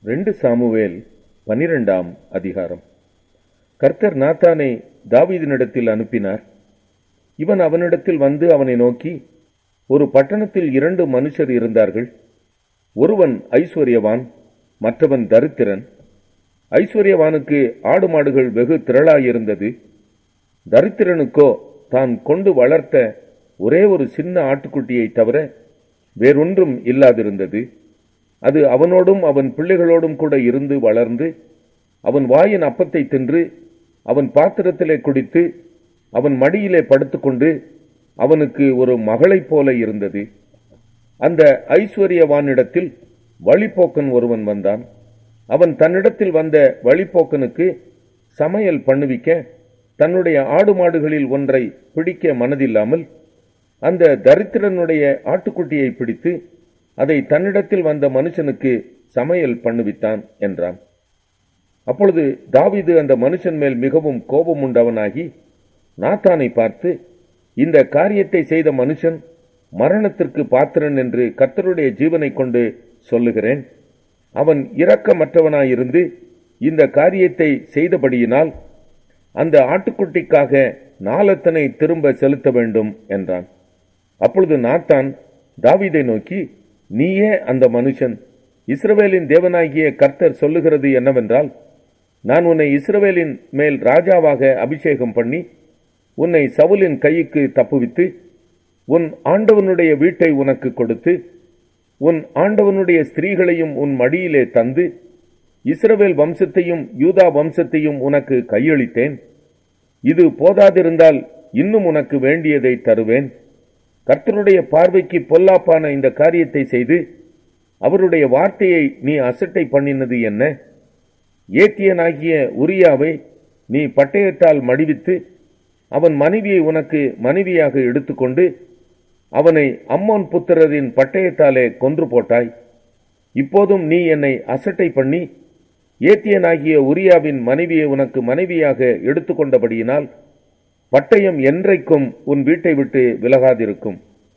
ரெண்டு சாமுவேல் பனிரெண்டாம் அதிகாரம் கர்த்தர் நாத்தானை தாவீதினிடத்தில் அனுப்பினார் இவன் அவனிடத்தில் வந்து அவனை நோக்கி ஒரு பட்டணத்தில் இரண்டு மனுஷர் இருந்தார்கள் ஒருவன் ஐஸ்வர்யவான் மற்றவன் தரித்திரன் ஐஸ்வர்யவானுக்கு ஆடு மாடுகள் வெகு திரளாயிருந்தது தரித்திரனுக்கோ தான் கொண்டு வளர்த்த ஒரே ஒரு சின்ன ஆட்டுக்குட்டியை தவிர வேறொன்றும் இல்லாதிருந்தது அது அவனோடும் அவன் பிள்ளைகளோடும் கூட இருந்து வளர்ந்து அவன் வாயின் அப்பத்தை தின்று அவன் பாத்திரத்திலே குடித்து அவன் மடியிலே படுத்துக்கொண்டு அவனுக்கு ஒரு மகளைப் போல இருந்தது அந்த ஐஸ்வர்யவானிடத்தில் வழிப்போக்கன் ஒருவன் வந்தான் அவன் தன்னிடத்தில் வந்த வழிப்போக்கனுக்கு சமையல் பண்ணுவிக்க தன்னுடைய ஆடு மாடுகளில் ஒன்றை பிடிக்க மனதில்லாமல் அந்த தரித்திரனுடைய ஆட்டுக்குட்டியை பிடித்து அதை தன்னிடத்தில் வந்த மனுஷனுக்கு சமையல் பண்ணுவித்தான் என்றான் அப்பொழுது தாவீது அந்த மனுஷன் மேல் மிகவும் கோபம் உண்டவனாகி நாத்தானை பார்த்து இந்த காரியத்தை செய்த மனுஷன் மரணத்திற்கு பாத்திரன் என்று கர்த்தருடைய ஜீவனை கொண்டு சொல்லுகிறேன் அவன் இரக்கமற்றவனாயிருந்து இந்த காரியத்தை செய்தபடியினால் அந்த ஆட்டுக்குட்டிக்காக நாளத்தனை திரும்ப செலுத்த வேண்டும் என்றான் அப்பொழுது நாத்தான் தாவீதை நோக்கி நீயே அந்த மனுஷன் இஸ்ரவேலின் தேவனாகிய கர்த்தர் சொல்லுகிறது என்னவென்றால் நான் உன்னை இஸ்ரவேலின் மேல் ராஜாவாக அபிஷேகம் பண்ணி உன்னை சவுலின் கைக்கு தப்புவித்து உன் ஆண்டவனுடைய வீட்டை உனக்கு கொடுத்து உன் ஆண்டவனுடைய ஸ்திரீகளையும் உன் மடியிலே தந்து இஸ்ரவேல் வம்சத்தையும் யூதா வம்சத்தையும் உனக்கு கையளித்தேன் இது போதாதிருந்தால் இன்னும் உனக்கு வேண்டியதை தருவேன் கர்த்தருடைய பார்வைக்கு பொல்லாப்பான இந்த காரியத்தை செய்து அவருடைய வார்த்தையை நீ அசட்டை பண்ணினது என்ன ஏத்தியனாகிய உரியாவை நீ பட்டயத்தால் மடிவித்து அவன் மனைவியை உனக்கு மனைவியாக எடுத்துக்கொண்டு அவனை அம்மோன் புத்திரரின் பட்டயத்தாலே கொன்று போட்டாய் இப்போதும் நீ என்னை அசட்டை பண்ணி ஏத்தியனாகிய உரியாவின் மனைவியை உனக்கு மனைவியாக எடுத்துக்கொண்டபடியினால் பட்டயம் என்றைக்கும் உன் வீட்டை விட்டு விலகாதிருக்கும்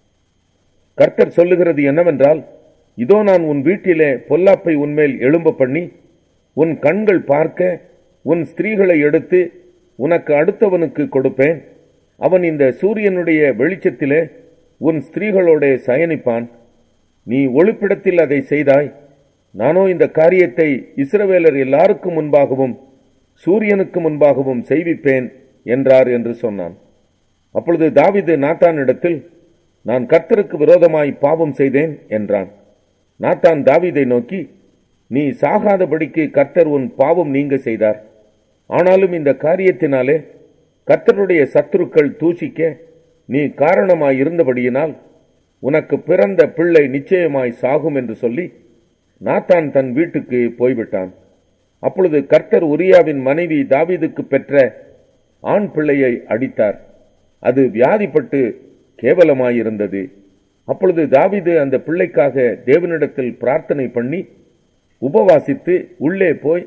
கர்த்தர் சொல்லுகிறது என்னவென்றால் இதோ நான் உன் வீட்டிலே பொல்லாப்பை உன்மேல் எழும்ப பண்ணி உன் கண்கள் பார்க்க உன் ஸ்திரீகளை எடுத்து உனக்கு அடுத்தவனுக்கு கொடுப்பேன் அவன் இந்த சூரியனுடைய வெளிச்சத்திலே உன் ஸ்திரீகளோட சயனிப்பான் நீ ஒளிப்பிடத்தில் அதை செய்தாய் நானோ இந்த காரியத்தை இஸ்ரவேலர் எல்லாருக்கும் முன்பாகவும் சூரியனுக்கு முன்பாகவும் செய்விப்பேன் என்றார் என்று சொன்னான் அப்பொழுது தாவிது நாத்தானிடத்தில் நான் கர்த்தருக்கு விரோதமாய் பாவம் செய்தேன் என்றான் நாத்தான் தாவிதை நோக்கி நீ சாகாதபடிக்கு கர்த்தர் உன் பாவம் நீங்க செய்தார் ஆனாலும் இந்த காரியத்தினாலே கர்த்தருடைய சத்துருக்கள் தூஷிக்க நீ காரணமாய் இருந்தபடியினால் உனக்கு பிறந்த பிள்ளை நிச்சயமாய் சாகும் என்று சொல்லி நாத்தான் தன் வீட்டுக்கு போய்விட்டான் அப்பொழுது கர்த்தர் உரியாவின் மனைவி தாவீதுக்கு பெற்ற ஆண் பிள்ளையை அடித்தார் அது வியாதிப்பட்டு கேவலமாயிருந்தது அப்பொழுது தாவீது அந்த பிள்ளைக்காக தேவனிடத்தில் பிரார்த்தனை பண்ணி உபவாசித்து உள்ளே போய்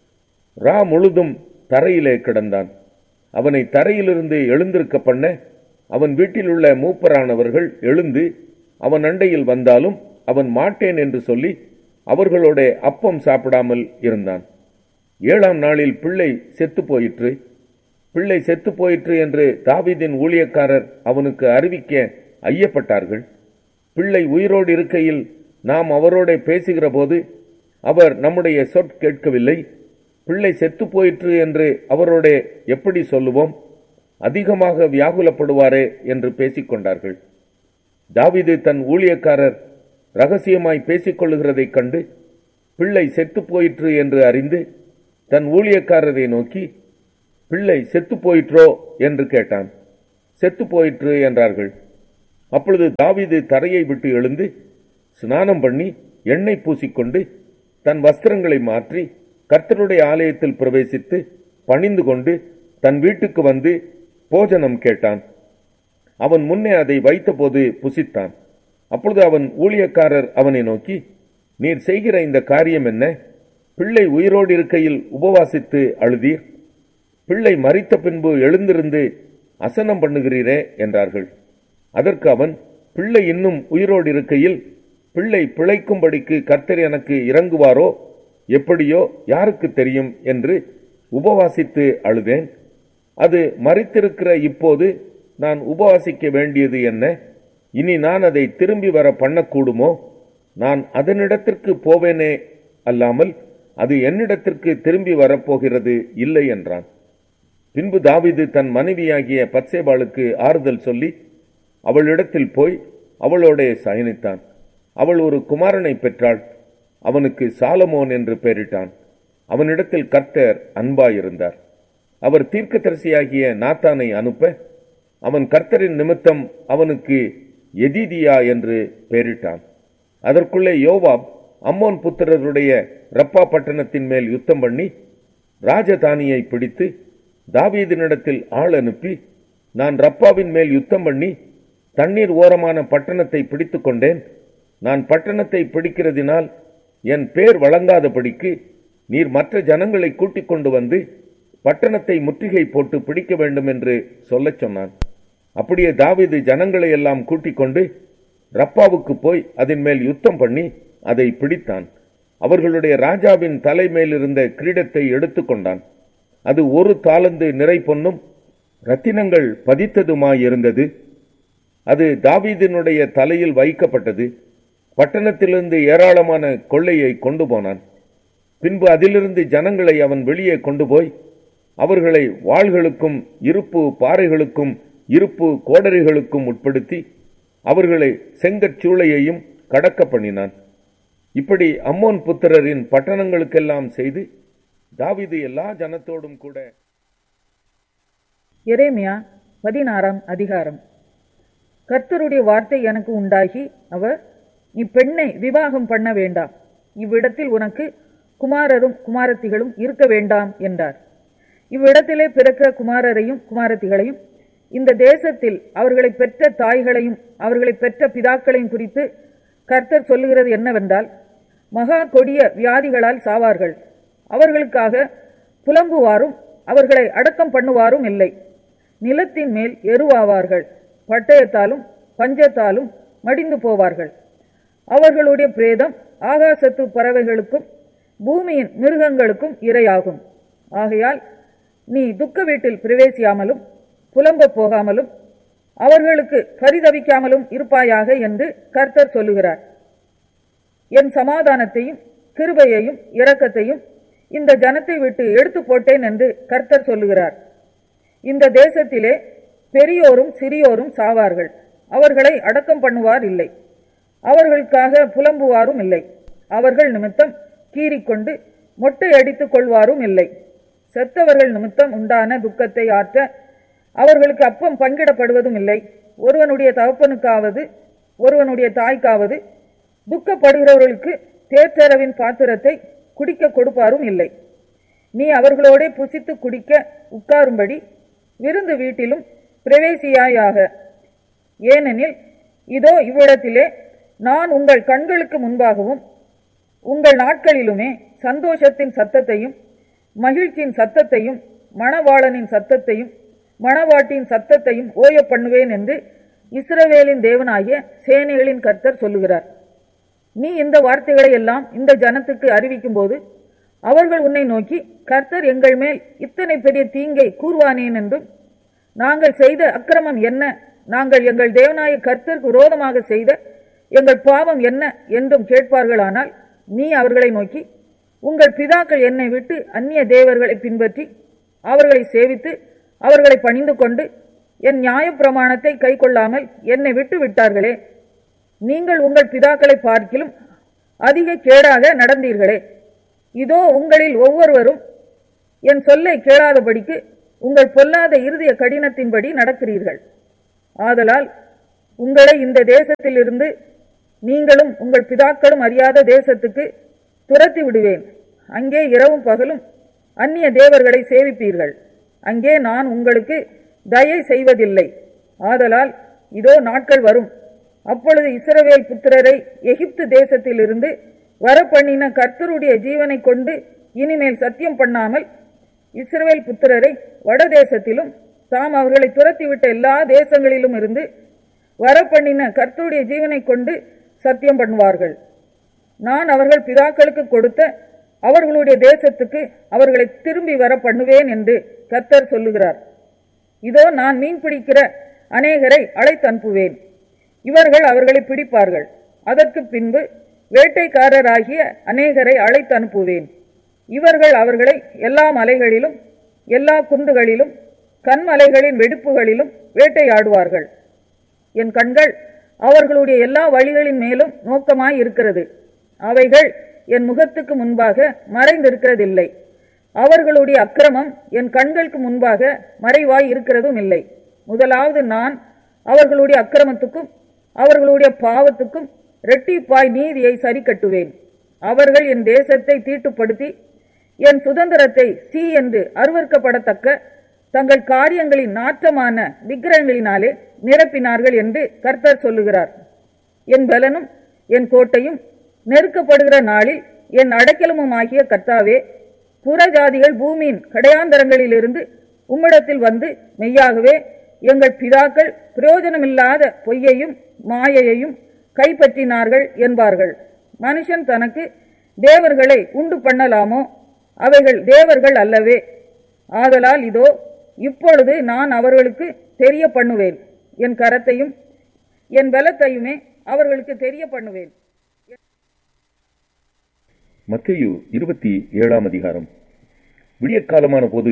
ரா முழுதும் தரையிலே கிடந்தான் அவனை தரையிலிருந்து எழுந்திருக்க பண்ண அவன் வீட்டில் உள்ள மூப்பரானவர்கள் எழுந்து அவன் அண்டையில் வந்தாலும் அவன் மாட்டேன் என்று சொல்லி அவர்களோட அப்பம் சாப்பிடாமல் இருந்தான் ஏழாம் நாளில் பிள்ளை செத்து போயிற்று பிள்ளை செத்து போயிற்று என்று தாவீதின் ஊழியக்காரர் அவனுக்கு அறிவிக்க ஐயப்பட்டார்கள் பிள்ளை உயிரோடு இருக்கையில் நாம் அவரோட பேசுகிற போது அவர் நம்முடைய சொற் கேட்கவில்லை பிள்ளை செத்து போயிற்று என்று அவரோட எப்படி சொல்லுவோம் அதிகமாக வியாகுலப்படுவாரே என்று பேசிக்கொண்டார்கள் தாவிது தன் ஊழியக்காரர் ரகசியமாய் பேசிக்கொள்ளுகிறதைக் கண்டு பிள்ளை செத்து போயிற்று என்று அறிந்து தன் ஊழியக்காரரை நோக்கி பிள்ளை செத்து போயிற்றோ என்று கேட்டான் செத்து போயிற்று என்றார்கள் அப்பொழுது தாவிது தரையை விட்டு எழுந்து ஸ்நானம் பண்ணி எண்ணெய் பூசிக்கொண்டு தன் வஸ்திரங்களை மாற்றி கர்த்தருடைய ஆலயத்தில் பிரவேசித்து பணிந்து கொண்டு தன் வீட்டுக்கு வந்து போஜனம் கேட்டான் அவன் முன்னே அதை வைத்தபோது புசித்தான் அப்பொழுது அவன் ஊழியக்காரர் அவனை நோக்கி நீர் செய்கிற இந்த காரியம் என்ன பிள்ளை உயிரோடு இருக்கையில் உபவாசித்து அழுதீர் பிள்ளை மறித்த பின்பு எழுந்திருந்து அசனம் பண்ணுகிறீரே என்றார்கள் அதற்கு அவன் பிள்ளை இன்னும் உயிரோடு இருக்கையில் பிள்ளை பிழைக்கும்படிக்கு கர்த்தர் எனக்கு இறங்குவாரோ எப்படியோ யாருக்கு தெரியும் என்று உபவாசித்து அழுதேன் அது மறித்திருக்கிற இப்போது நான் உபவாசிக்க வேண்டியது என்ன இனி நான் அதை திரும்பி வர பண்ணக்கூடுமோ நான் அதனிடத்திற்கு போவேனே அல்லாமல் அது என்னிடத்திற்கு திரும்பி வரப்போகிறது இல்லை என்றான் பின்பு தாவீது தன் மனைவியாகிய பத்சேபாளுக்கு ஆறுதல் சொல்லி அவளிடத்தில் போய் அவளோடே சயனித்தான் அவள் ஒரு குமாரனை பெற்றாள் அவனுக்கு சாலமோன் என்று பெயரிட்டான் அவனிடத்தில் கர்த்தர் அன்பாயிருந்தார் அவர் தீர்க்கதரிசியாகிய நாத்தானை அனுப்ப அவன் கர்த்தரின் நிமித்தம் அவனுக்கு எதிதியா என்று பெயரிட்டான் அதற்குள்ளே யோவாப் அம்மோன் புத்திரருடைய ரப்பா பட்டணத்தின் மேல் யுத்தம் பண்ணி ராஜதானியை பிடித்து தாவீதினிடத்தில் ஆள் அனுப்பி நான் ரப்பாவின் மேல் யுத்தம் பண்ணி தண்ணீர் ஓரமான பட்டணத்தை பிடித்து கொண்டேன் நான் பட்டணத்தை பிடிக்கிறதினால் என் பேர் வழங்காதபடிக்கு நீர் மற்ற ஜனங்களை கூட்டிக் கொண்டு வந்து பட்டணத்தை முற்றுகை போட்டு பிடிக்க வேண்டும் என்று சொல்லச் சொன்னான் அப்படியே தாவீது ஜனங்களை எல்லாம் கூட்டிக் கொண்டு ரப்பாவுக்கு போய் அதன் மேல் யுத்தம் பண்ணி அதை பிடித்தான் அவர்களுடைய ராஜாவின் தலைமேல் இருந்த கிரீடத்தை எடுத்துக்கொண்டான் அது ஒரு தாளந்து நிறை பொன்னும் ரத்தினங்கள் பதித்ததுமாயிருந்தது அது தாவீதினுடைய தலையில் வைக்கப்பட்டது பட்டணத்திலிருந்து ஏராளமான கொள்ளையை கொண்டு போனான் பின்பு அதிலிருந்து ஜனங்களை அவன் வெளியே கொண்டு போய் அவர்களை வாள்களுக்கும் இருப்பு பாறைகளுக்கும் இருப்பு கோடரிகளுக்கும் உட்படுத்தி அவர்களை செங்கற்சூளையையும் கடக்க பண்ணினான் இப்படி அம்மோன் புத்திரரின் பட்டணங்களுக்கெல்லாம் செய்து தாவீது எல்லா ஜனத்தோடும் கூட எரேமியா பதினாறாம் அதிகாரம் கர்த்தருடைய வார்த்தை எனக்கு உண்டாகி அவர் நீ பெண்ணை விவாகம் பண்ண வேண்டாம் இவ்விடத்தில் உனக்கு குமாரரும் குமாரத்திகளும் இருக்க வேண்டாம் என்றார் இவ்விடத்திலே பிறக்கிற குமாரரையும் குமாரத்திகளையும் இந்த தேசத்தில் அவர்களை பெற்ற தாய்களையும் அவர்களை பெற்ற பிதாக்களையும் குறித்து கர்த்தர் சொல்லுகிறது என்னவென்றால் மகா கொடிய வியாதிகளால் சாவார்கள் அவர்களுக்காக புலம்புவாரும் அவர்களை அடக்கம் பண்ணுவாரும் இல்லை நிலத்தின் மேல் எருவாவார்கள் பட்டயத்தாலும் பஞ்சத்தாலும் மடிந்து போவார்கள் அவர்களுடைய பிரேதம் ஆகாசத்து பறவைகளுக்கும் பூமியின் மிருகங்களுக்கும் இரையாகும் ஆகையால் நீ துக்க வீட்டில் பிரவேசியாமலும் புலம்ப போகாமலும் அவர்களுக்கு பரிதவிக்காமலும் இருப்பாயாக என்று கர்த்தர் சொல்லுகிறார் என் சமாதானத்தையும் கிருபையையும் இரக்கத்தையும் இந்த ஜனத்தை விட்டு எடுத்து போட்டேன் என்று கர்த்தர் சொல்லுகிறார் இந்த தேசத்திலே பெரியோரும் சிறியோரும் சாவார்கள் அவர்களை அடக்கம் பண்ணுவார் இல்லை அவர்களுக்காக புலம்புவாரும் இல்லை அவர்கள் நிமித்தம் கீறிக்கொண்டு மொட்டை அடித்துக் கொள்வாரும் இல்லை செத்தவர்கள் நிமித்தம் உண்டான துக்கத்தை ஆற்ற அவர்களுக்கு அப்பம் பங்கிடப்படுவதும் இல்லை ஒருவனுடைய தகப்பனுக்காவது ஒருவனுடைய தாய்க்காவது துக்கப்படுகிறவர்களுக்கு தேற்றரவின் பாத்திரத்தை குடிக்க கொடுப்பாரும் இல்லை நீ அவர்களோட புசித்து குடிக்க உட்காரும்படி விருந்து வீட்டிலும் பிரவேசியாயாக ஏனெனில் இதோ இவ்விடத்திலே நான் உங்கள் கண்களுக்கு முன்பாகவும் உங்கள் நாட்களிலுமே சந்தோஷத்தின் சத்தத்தையும் மகிழ்ச்சியின் சத்தத்தையும் மணவாளனின் சத்தத்தையும் மணவாட்டின் சத்தத்தையும் ஓய பண்ணுவேன் என்று இஸ்ரவேலின் தேவனாகிய சேனைகளின் கர்த்தர் சொல்லுகிறார் நீ இந்த வார்த்தைகளை எல்லாம் இந்த ஜனத்துக்கு அறிவிக்கும் போது அவர்கள் உன்னை நோக்கி கர்த்தர் எங்கள் மேல் இத்தனை பெரிய தீங்கை கூறுவானேன் என்றும் நாங்கள் செய்த அக்கிரமம் என்ன நாங்கள் எங்கள் தேவனாய கர்த்தருக்கு விரோதமாக செய்த எங்கள் பாவம் என்ன என்றும் கேட்பார்களானால் நீ அவர்களை நோக்கி உங்கள் பிதாக்கள் என்னை விட்டு அந்நிய தேவர்களை பின்பற்றி அவர்களை சேவித்து அவர்களை பணிந்து கொண்டு என் நியாயப்பிரமாணத்தை கைக்கொள்ளாமல் என்னை விட்டு விட்டார்களே நீங்கள் உங்கள் பிதாக்களை பார்க்கிலும் அதிக கேடாக நடந்தீர்களே இதோ உங்களில் ஒவ்வொருவரும் என் சொல்லை கேளாதபடிக்கு உங்கள் பொல்லாத இருதய கடினத்தின்படி நடக்கிறீர்கள் ஆதலால் உங்களை இந்த தேசத்திலிருந்து நீங்களும் உங்கள் பிதாக்களும் அறியாத தேசத்துக்கு துரத்தி விடுவேன் அங்கே இரவும் பகலும் அந்நிய தேவர்களை சேவிப்பீர்கள் அங்கே நான் உங்களுக்கு தயை செய்வதில்லை ஆதலால் இதோ நாட்கள் வரும் அப்பொழுது இஸ்ரவேல் புத்திரரை எகிப்து தேசத்திலிருந்து வரப்பண்ணின கர்த்தருடைய ஜீவனை கொண்டு இனிமேல் சத்தியம் பண்ணாமல் இஸ்ரவேல் புத்திரரை வடதேசத்திலும் தாம் அவர்களை துரத்திவிட்ட எல்லா தேசங்களிலும் இருந்து வரப்பண்ணின கர்த்தருடைய ஜீவனை கொண்டு சத்தியம் பண்ணுவார்கள் நான் அவர்கள் பிதாக்களுக்கு கொடுத்த அவர்களுடைய தேசத்துக்கு அவர்களை திரும்பி வர பண்ணுவேன் என்று கர்த்தர் சொல்லுகிறார் இதோ நான் மீன் பிடிக்கிற அநேகரை அழைத்து அனுப்புவேன் இவர்கள் அவர்களை பிடிப்பார்கள் அதற்கு பின்பு வேட்டைக்காரராகிய அநேகரை அழைத்து அனுப்புவேன் இவர்கள் அவர்களை எல்லா மலைகளிலும் எல்லா குன்றுகளிலும் கண்மலைகளின் வெடிப்புகளிலும் வேட்டையாடுவார்கள் என் கண்கள் அவர்களுடைய எல்லா வழிகளின் மேலும் நோக்கமாய் இருக்கிறது அவைகள் என் முகத்துக்கு முன்பாக மறைந்திருக்கிறதில்லை அவர்களுடைய அக்கிரமம் என் கண்களுக்கு முன்பாக மறைவாய் இருக்கிறதும் இல்லை முதலாவது நான் அவர்களுடைய அக்கிரமத்துக்கும் அவர்களுடைய பாவத்துக்கும் இரட்டிப்பாய் நீதியை சரி கட்டுவேன் அவர்கள் என் தேசத்தை தீட்டுப்படுத்தி என் சுதந்திரத்தை சீ என்று அருவறுக்கப்படத்தக்க தங்கள் காரியங்களின் நாற்றமான விக்கிரகங்களினாலே நிரப்பினார்கள் என்று கர்த்தர் சொல்லுகிறார் என் பலனும் என் கோட்டையும் நெருக்கப்படுகிற நாளில் என் அடைக்கலமும் ஆகிய கர்த்தாவே புறஜாதிகள் பூமியின் கடையாந்தரங்களிலிருந்து உம்மிடத்தில் வந்து மெய்யாகவே எங்கள் பிதாக்கள் பிரயோஜனமில்லாத பொய்யையும் மாயையையும் கைப்பற்றினார்கள் என்பார்கள் மனுஷன் தனக்கு தேவர்களை உண்டு பண்ணலாமோ அவைகள் தேவர்கள் அல்லவே ஆதலால் இதோ இப்பொழுது நான் அவர்களுக்கு தெரிய பண்ணுவேன் என் கரத்தையும் என் பலத்தையுமே அவர்களுக்கு தெரிய பண்ணுவேன் மத்தேயு இருபத்தி ஏழாம் அதிகாரம் விடியற்காலமான போது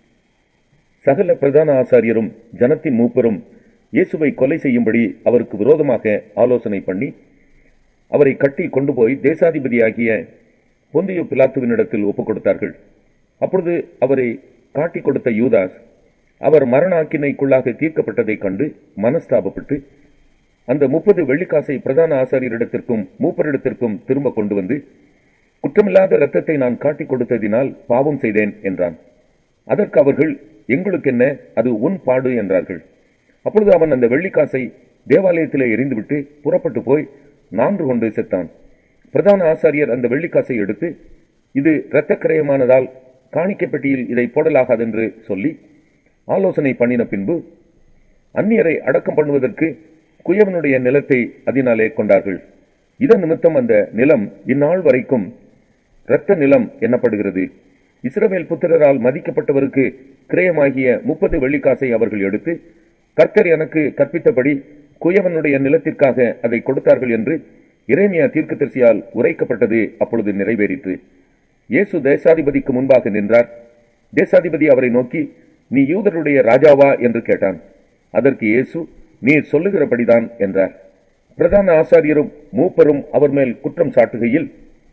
சகல பிரதான ஆசாரியரும் ஜனத்தின் மூப்பரும் இயேசுவை கொலை செய்யும்படி அவருக்கு விரோதமாக ஆலோசனை பண்ணி அவரை கட்டி கொண்டு போய் தேசாதிபதியாகிய பொந்தியு பிலாத்துவினிடத்தில் ஒப்புக் கொடுத்தார்கள் அப்பொழுது அவரை காட்டிக் கொடுத்த யூதாஸ் அவர் மரண ஆக்கினைக்குள்ளாக தீர்க்கப்பட்டதைக் கண்டு மனஸ்தாபப்பட்டு அந்த முப்பது வெள்ளிக்காசை பிரதான ஆசாரியரிடத்திற்கும் மூப்பரிடத்திற்கும் திரும்ப கொண்டு வந்து குற்றமில்லாத இரத்தத்தை நான் காட்டிக் கொடுத்ததினால் பாவம் செய்தேன் என்றான் அதற்கு அவர்கள் எங்களுக்கென்ன அது உன் பாடு என்றார்கள் அப்பொழுது அவன் அந்த வெள்ளிக்காசை தேவாலயத்திலே எரிந்துவிட்டு புறப்பட்டு போய் நான்கு கொண்டு செத்தான் பிரதான ஆசாரியர் அந்த வெள்ளிக்காசை எடுத்து இது இரத்தக்கிரயமானதால் காணிக்கைப் பெட்டியில் இதை போடலாகாதென்று சொல்லி ஆலோசனை பண்ணின பின்பு அந்நியரை அடக்கம் பண்ணுவதற்கு குயவனுடைய நிலத்தை அதனாலே கொண்டார்கள் இதன் நிமித்தம் அந்த நிலம் இந்நாள் வரைக்கும் இரத்த நிலம் எண்ணப்படுகிறது இஸ்ரவேல் புத்திரரால் மதிக்கப்பட்டவருக்கு கிரயமாகிய முப்பது வெள்ளிக்காசை அவர்கள் எடுத்து கர்த்தர் எனக்கு கற்பித்தபடி குயவனுடைய நிலத்திற்காக அதை கொடுத்தார்கள் என்று இறைமியா தீர்க்கதரிசியால் உரைக்கப்பட்டது அப்பொழுது நிறைவேறிற்று இயேசு தேசாதிபதிக்கு முன்பாக நின்றார் தேசாதிபதி அவரை நோக்கி நீ யூதருடைய ராஜாவா என்று கேட்டான் அதற்கு இயேசு நீர் சொல்லுகிறபடிதான் என்றார் பிரதான ஆசாரியரும் மூப்பரும் அவர் மேல் குற்றம் சாட்டுகையில்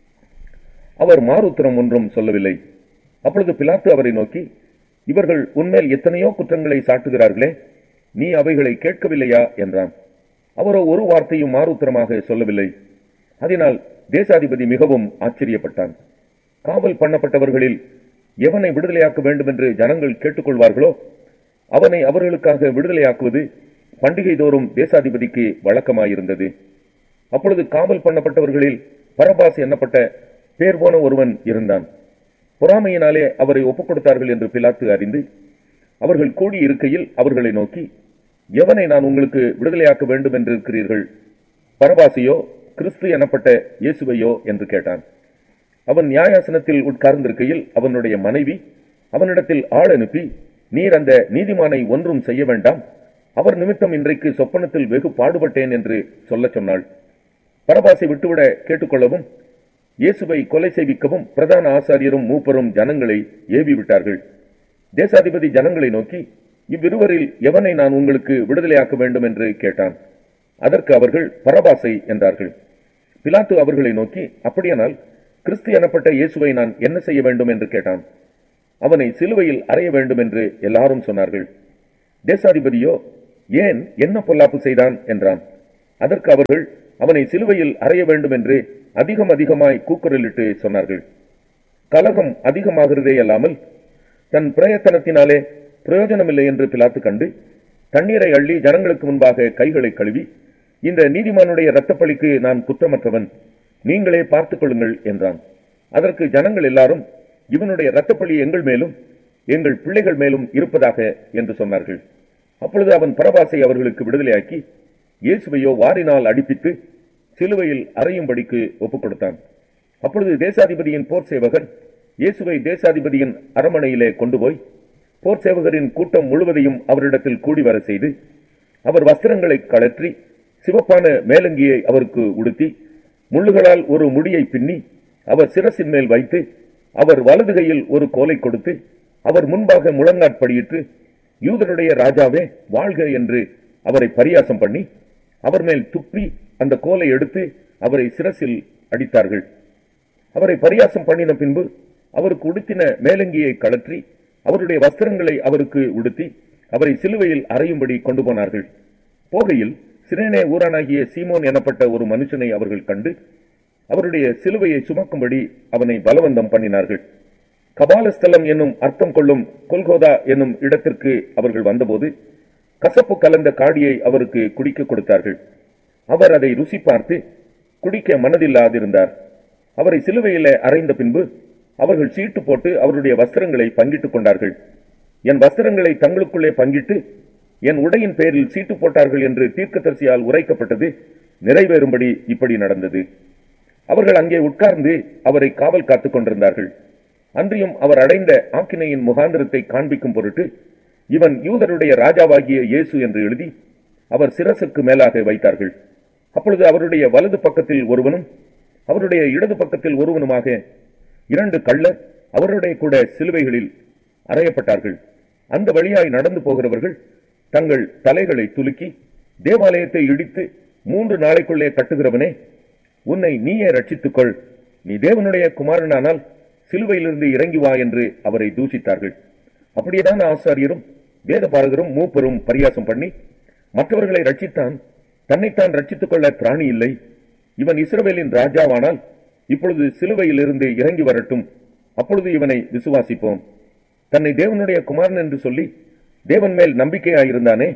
அவர் மாறுத்திரம் ஒன்றும் சொல்லவில்லை அப்பொழுது பிலாத்து அவரை நோக்கி இவர்கள் உன்மேல் எத்தனையோ குற்றங்களை சாட்டுகிறார்களே நீ அவைகளை கேட்கவில்லையா என்றான் அவரோ ஒரு வார்த்தையும் மாறுத்திரமாக சொல்லவில்லை அதனால் தேசாதிபதி மிகவும் ஆச்சரியப்பட்டான் காவல் பண்ணப்பட்டவர்களில் எவனை விடுதலையாக்க வேண்டும் என்று ஜனங்கள் கேட்டுக்கொள்வார்களோ அவனை அவர்களுக்காக விடுதலையாக்குவது பண்டிகை தோறும் தேசாதிபதிக்கு வழக்கமாயிருந்தது அப்பொழுது காவல் பண்ணப்பட்டவர்களில் பரபாஸ் எண்ணப்பட்ட பேர் போன ஒருவன் இருந்தான் பொறாமையினாலே அவரை ஒப்புக் கொடுத்தார்கள் என்று பிலாத்து அறிந்து அவர்கள் கூடி இருக்கையில் அவர்களை நோக்கி எவனை நான் உங்களுக்கு விடுதலையாக்க வேண்டும் என்று இருக்கிறீர்கள் பரபாசையோ கிறிஸ்து எனப்பட்ட இயேசுவையோ என்று கேட்டான் அவன் நியாயாசனத்தில் உட்கார்ந்திருக்கையில் அவனுடைய மனைவி அவனிடத்தில் ஆள் அனுப்பி நீர் அந்த நீதிமானை ஒன்றும் செய்ய வேண்டாம் அவர் நிமித்தம் இன்றைக்கு சொப்பனத்தில் வெகு பாடுபட்டேன் என்று சொல்லச் சொன்னாள் பரபாசை விட்டுவிட கேட்டுக்கொள்ளவும் இயேசுவை கொலை செய்விக்கவும் பிரதான ஆசாரியரும் மூப்பரும் ஜனங்களை ஏவி விட்டார்கள் தேசாதிபதி ஜனங்களை நோக்கி இவ்விருவரில் எவனை நான் உங்களுக்கு விடுதலையாக்க வேண்டும் என்று கேட்டான் அதற்கு அவர்கள் பரபாசை என்றார்கள் பிலாத்து அவர்களை நோக்கி அப்படியானால் கிறிஸ்து எனப்பட்ட இயேசுவை நான் என்ன செய்ய வேண்டும் என்று கேட்டான் அவனை சிலுவையில் அறைய வேண்டும் என்று எல்லாரும் சொன்னார்கள் தேசாதிபதியோ ஏன் என்ன பொல்லாப்பு செய்தான் என்றான் அதற்கு அவர்கள் அவனை சிலுவையில் அறைய வேண்டும் என்று அதிகம் அதிகமாய் கூக்குரலிட்டு சொன்னார்கள் கலகம் அதிகமாகிறதே அல்லாமல் தன் பிரயத்தனத்தினாலே பிரயோஜனமில்லை என்று பிலாத்து கண்டு தண்ணீரை அள்ளி ஜனங்களுக்கு முன்பாக கைகளை கழுவி இந்த நீதிமானுடைய இரத்தப்பழிக்கு நான் குற்றமற்றவன் நீங்களே பார்த்துக் கொள்ளுங்கள் என்றான் அதற்கு ஜனங்கள் எல்லாரும் இவனுடைய இரத்தப்பழி எங்கள் மேலும் எங்கள் பிள்ளைகள் மேலும் இருப்பதாக என்று சொன்னார்கள் அப்பொழுது அவன் பரபாசை அவர்களுக்கு விடுதலையாக்கி இயேசுவையோ வாரினால் அடிப்பித்து சிலுவையில் அறையும்படிக்கு ஒப்புக் கொடுத்தான் அப்பொழுது தேசாதிபதியின் போர் சேவகர் இயேசுவை தேசாதிபதியின் அரமனையிலே கொண்டு போய் போர் சேவகரின் கூட்டம் முழுவதையும் அவரிடத்தில் கூடி வர செய்து அவர் வஸ்திரங்களை கழற்றி சிவப்பான மேலங்கியை அவருக்கு உடுத்தி முள்ளுகளால் ஒரு முடியை பின்னி அவர் சிரசின் மேல் வைத்து அவர் வலது கையில் ஒரு கோலை கொடுத்து அவர் முன்பாக முழங்காட்படியிட்டு யூதருடைய ராஜாவே வாழ்க என்று அவரை பரியாசம் பண்ணி அவர் மேல் துப்பி அந்த கோலை எடுத்து அவரை சிரசில் அடித்தார்கள் அவரை பரியாசம் பண்ணின பின்பு அவருக்கு உடுத்தின மேலங்கியை கழற்றி அவருடைய வஸ்திரங்களை அவருக்கு உடுத்தி அவரை சிலுவையில் அறையும்படி கொண்டு போனார்கள் போகையில் சிரேனே ஊரானாகிய சீமோன் எனப்பட்ட ஒரு மனுஷனை அவர்கள் கண்டு அவருடைய சிலுவையை சுமக்கும்படி அவனை பலவந்தம் பண்ணினார்கள் கபாலஸ்தலம் என்னும் அர்த்தம் கொள்ளும் கொல்கோதா என்னும் இடத்திற்கு அவர்கள் வந்தபோது கசப்பு கலந்த காடியை அவருக்கு குடிக்க கொடுத்தார்கள் அவர் அதை ருசி பார்த்து குடிக்க மனதில்லாதிருந்தார் அவரை சிலுவையிலே அறைந்த பின்பு அவர்கள் சீட்டு போட்டு அவருடைய வஸ்திரங்களை பங்கிட்டுக் கொண்டார்கள் என் வஸ்திரங்களை தங்களுக்குள்ளே பங்கிட்டு என் உடையின் பேரில் சீட்டு போட்டார்கள் என்று தீர்க்கதரிசியால் உரைக்கப்பட்டது நிறைவேறும்படி இப்படி நடந்தது அவர்கள் அங்கே உட்கார்ந்து அவரை காவல் காத்துக் கொண்டிருந்தார்கள் அன்றியும் அவர் அடைந்த ஆக்கினையின் முகாந்திரத்தை காண்பிக்கும் பொருட்டு இவன் யூதருடைய ராஜாவாகிய இயேசு என்று எழுதி அவர் சிரசுக்கு மேலாக வைத்தார்கள் அப்பொழுது அவருடைய வலது பக்கத்தில் ஒருவனும் அவருடைய இடது பக்கத்தில் ஒருவனுமாக இரண்டு கள்ளர் அவருடைய கூட சிலுவைகளில் அறையப்பட்டார்கள் அந்த வழியாய் நடந்து போகிறவர்கள் தங்கள் தலைகளை துலுக்கி தேவாலயத்தை இடித்து மூன்று நாளைக்குள்ளே கட்டுகிறவனே உன்னை நீயே ரட்சித்துக்கொள் நீ தேவனுடைய குமாரனானால் சிலுவையிலிருந்து இறங்கி வா என்று அவரை தூஷித்தார்கள் அப்படியேதான் ஆசாரியரும் வேதபாரகரும் மூப்பரும் பரியாசம் பண்ணி மற்றவர்களை ரட்சித்தான் தன்னைத்தான் ரட்சித்துக் கொள்ள திராணி இல்லை இவன் இஸ்ரவேலின் ராஜாவானால் இப்பொழுது சிலுவையில் இருந்து இறங்கி வரட்டும் அப்பொழுது இவனை விசுவாசிப்போம் தன்னை தேவனுடைய குமாரன் என்று சொல்லி தேவன் மேல் நம்பிக்கையாயிருந்தானே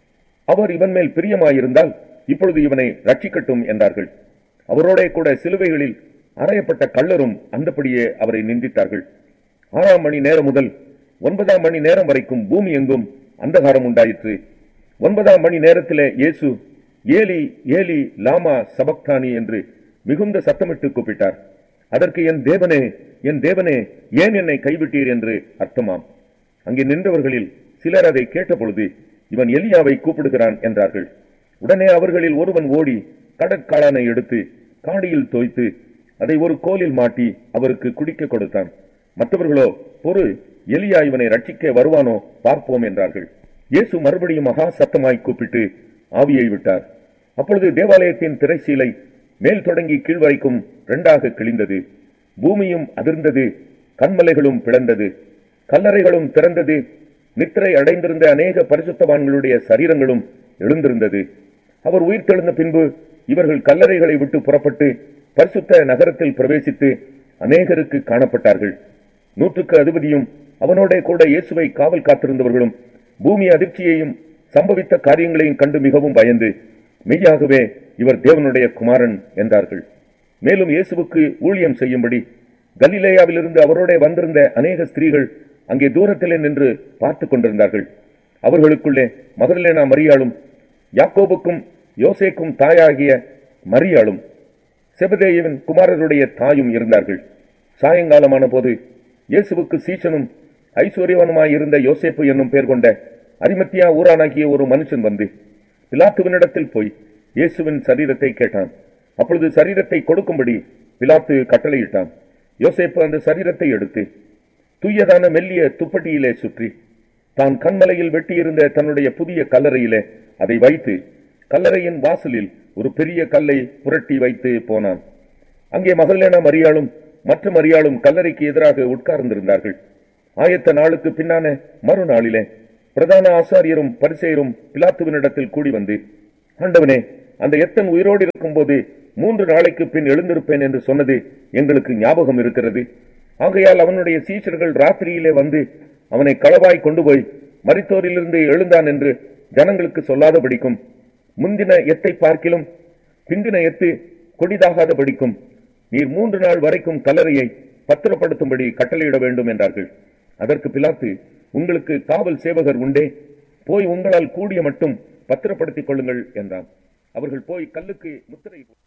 அவர் இவன் மேல் பிரியமாயிருந்தால் இப்பொழுது இவனை ரட்சிக்கட்டும் என்றார்கள் அவரோட கூட சிலுவைகளில் அறையப்பட்ட கள்ளரும் அந்தபடியே அவரை நிந்தித்தார்கள் ஆறாம் மணி நேரம் முதல் ஒன்பதாம் மணி நேரம் வரைக்கும் பூமி எங்கும் அந்தகாரம் உண்டாயிற்று ஒன்பதாம் மணி நேரத்திலே இயேசு ஏலி ஏலி லாமா சபக்தானி என்று மிகுந்த சத்தமிட்டு கூப்பிட்டார் அதற்கு என் தேவனே என் தேவனே ஏன் என்னை கைவிட்டீர் என்று அர்த்தமாம் அங்கே நின்றவர்களில் சிலர் அதை கேட்டபொழுது இவன் எலியாவை கூப்பிடுகிறான் என்றார்கள் உடனே அவர்களில் ஒருவன் ஓடி கடற்காளானை எடுத்து காடியில் தோய்த்து அதை ஒரு கோலில் மாட்டி அவருக்கு குடிக்க கொடுத்தான் மற்றவர்களோ பொறு எலியா இவனை ரட்சிக்க வருவானோ பார்ப்போம் என்றார்கள் இயேசு மறுபடியும் மகா சத்தமாய் கூப்பிட்டு ஆவியை விட்டார் அப்பொழுது தேவாலயத்தின் திரைச்சீலை மேல் தொடங்கி கீழ் வரைக்கும் இரண்டாக கிழிந்தது பூமியும் அதிர்ந்தது கண்மலைகளும் பிளந்தது கல்லறைகளும் திறந்தது நித்திரை அடைந்திருந்த அநேக பரிசுத்தவான்களுடைய சரீரங்களும் எழுந்திருந்தது அவர் உயிர் தெழுந்த பின்பு இவர்கள் கல்லறைகளை விட்டு புறப்பட்டு பரிசுத்த நகரத்தில் பிரவேசித்து அநேகருக்கு காணப்பட்டார்கள் நூற்றுக்கு அதிபதியும் அவனோட கூட இயேசுவை காவல் காத்திருந்தவர்களும் பூமி அதிர்ச்சியையும் சம்பவித்த காரியங்களையும் கண்டு மிகவும் பயந்து மெய்யாகவே இவர் தேவனுடைய குமாரன் என்றார்கள் மேலும் இயேசுவுக்கு ஊழியம் செய்யும்படி கலிலேயாவிலிருந்து அவரோட வந்திருந்த அநேக ஸ்திரீகள் அங்கே தூரத்திலே நின்று பார்த்து கொண்டிருந்தார்கள் அவர்களுக்குள்ளே மகர்லேனா மரியாளும் யாக்கோபுக்கும் யோசேக்கும் தாயாகிய மரியாளும் செபதேயுவின் குமாரருடைய தாயும் இருந்தார்கள் சாயங்காலமான போது இயேசுவுக்கு சீசனும் ஐஸ்வர்யவனுமாய் இருந்த யோசேப்பு என்னும் பேர் கொண்ட அரிமத்தியா ஊரானாகிய ஒரு மனுஷன் வந்து பிலாத்துவினிடத்தில் போய் இயேசுவின் சரீரத்தை கேட்டான் அப்பொழுது சரீரத்தை கொடுக்கும்படி பிலாத்து கட்டளையிட்டான் யோசேப்பு அந்த சரீரத்தை எடுத்து தூயதான மெல்லிய துப்பட்டியிலே சுற்றி தான் கண்மலையில் வெட்டியிருந்த தன்னுடைய புதிய கல்லறையிலே அதை வைத்து கல்லறையின் வாசலில் ஒரு பெரிய கல்லை புரட்டி வைத்து போனான் அங்கே மகளேனா மரியாளும் மற்ற மரியாளும் கல்லறைக்கு எதிராக உட்கார்ந்திருந்தார்கள் ஆயத்த நாளுக்கு பின்னான மறுநாளிலே பிரதான ஆசாரியரும் பரிசெயரும் பிலாத்துவினிடத்தில் கூடி வந்து ஆண்டவனே அந்த எத்தன் உயிரோடு இருக்கும்போது மூன்று நாளைக்கு பின் எழுந்திருப்பேன் என்று சொன்னது எங்களுக்கு ஞாபகம் இருக்கிறது ஆகையால் அவனுடைய சீஷர்கள் ராத்திரியிலே வந்து அவனை களவாய் கொண்டு போய் மரித்தோரிலிருந்து எழுந்தான் என்று ஜனங்களுக்கு சொல்லாதபடிக்கும் முந்தின எத்தை பார்க்கிலும் பிந்தின எத்து கொடிதாகாத படிக்கும் நீர் மூன்று நாள் வரைக்கும் கல்லறையை பத்திரப்படுத்தும்படி கட்டளையிட வேண்டும் என்றார்கள் அதற்கு பிலாத்து உங்களுக்கு காவல் சேவகர் உண்டே போய் உங்களால் கூடிய மட்டும் பத்திரப்படுத்திக் கொள்ளுங்கள் என்றான் அவர்கள் போய் கல்லுக்கு முத்திரை